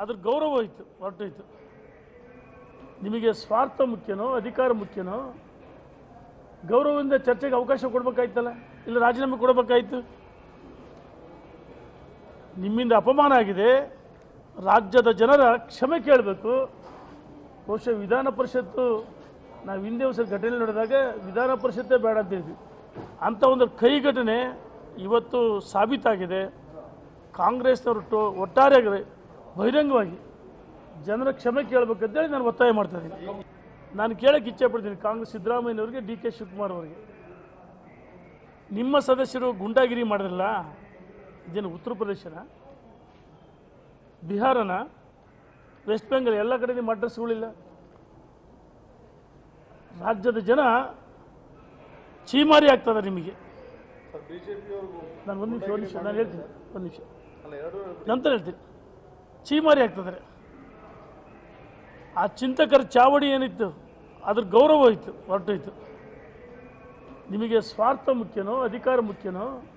ಅದ್ರ ಗೌರವ ಹೋಯ್ತು ಹೊರಟೋಯ್ತು ನಿಮಗೆ ಸ್ವಾರ್ಥ ಮುಖ್ಯನೋ ಅಧಿಕಾರ ಮುಖ್ಯನೋ ಗೌರವದಿಂದ ಚರ್ಚೆಗೆ ಅವಕಾಶ ಕೊಡ್ಬೇಕಾಯ್ತಲ್ಲ ಇಲ್ಲ ರಾಜೀನಾಮೆ ಕೊಡಬೇಕಾಯ್ತು ನಿಮ್ಮಿಂದ ಅಪಮಾನ ಆಗಿದೆ ರಾಜ್ಯದ ಜನರ ಕ್ಷಮೆ ಕೇಳಬೇಕು ಬಹುಶಃ ವಿಧಾನ ಪರಿಷತ್ತು ನಾವು ಹಿಂದೆ ಒಂದು ಘಟನೆ ನಡೆದಾಗ ವಿಧಾನ ಪರಿಷತ್ತೇ ಬೇಡ ಅಂತ ಹೇಳಿದ್ವಿ ಅಂಥ ಒಂದು ಕೈ ಘಟನೆ ಇವತ್ತು ಸಾಬೀತಾಗಿದೆ ಕಾಂಗ್ರೆಸ್ನವರು ಟೋ ಒಟ್ಟಾರೆಯಾಗಿ ಬಹಿರಂಗವಾಗಿ ಜನರ ಕ್ಷಮೆ ಕೇಳಬೇಕಂತೇಳಿ ನಾನು ಒತ್ತಾಯ ಮಾಡ್ತಾ ಇದ್ದೀನಿ ನಾನು ಕೇಳಕ್ಕೆ ಇಚ್ಛೆ ಪಡ್ತೀನಿ ಕಾಂಗ್ರೆಸ್ ಸಿದ್ದರಾಮಯ್ಯನವರಿಗೆ ಡಿ ಕೆ ಶಿವಕುಮಾರ್ ಅವರಿಗೆ ನಿಮ್ಮ ಸದಸ್ಯರು ಗುಂಡಾಗಿರಿ ಮಾಡಿದ್ರಲ್ಲ ಇದೇನು ಉತ್ತರ ಪ್ರದೇಶನ ಬಿಹಾರನ ವೆಸ್ಟ್ ಬೆಂಗಾಲ್ ಎಲ್ಲ ಕಡೆ ನಿಮ್ಮ ಅಡ್ರೆಸ್ಗಳಿಲ್ಲ ರಾಜ್ಯದ ಜನ ಚೀಮಾರಿ ಆಗ್ತದೆ ನಿಮಗೆ ಸರ್ ಬಿಜೆಪಿಯವ್ರಿಗೂ ನಾನು ಒಂದು ನಿಮಿಷ ಒಂದು ನಿಮಿಷ ನಾನು ಹೇಳ್ತೀನಿ ಒಂದು ನಿಮಿಷ ಅಲ್ಲ ಎರಡು ನಂತರ ಹೇಳ್ತೀನಿ ಚೀಮಾರಿ ಆಗ್ತದೆ ಆ ಚಿಂತಕರ ಚಾವಡಿ ಏನಿತ್ತು ಅದ್ರ ಗೌರವ ಹೋಯ್ತು ಹೊರಟೋಯ್ತು ನಿಮಗೆ ಸ್ವಾರ್ಥ ಮುಖ್ಯನೋ ಅಧಿಕಾರ ಮುಖ್ಯನೋ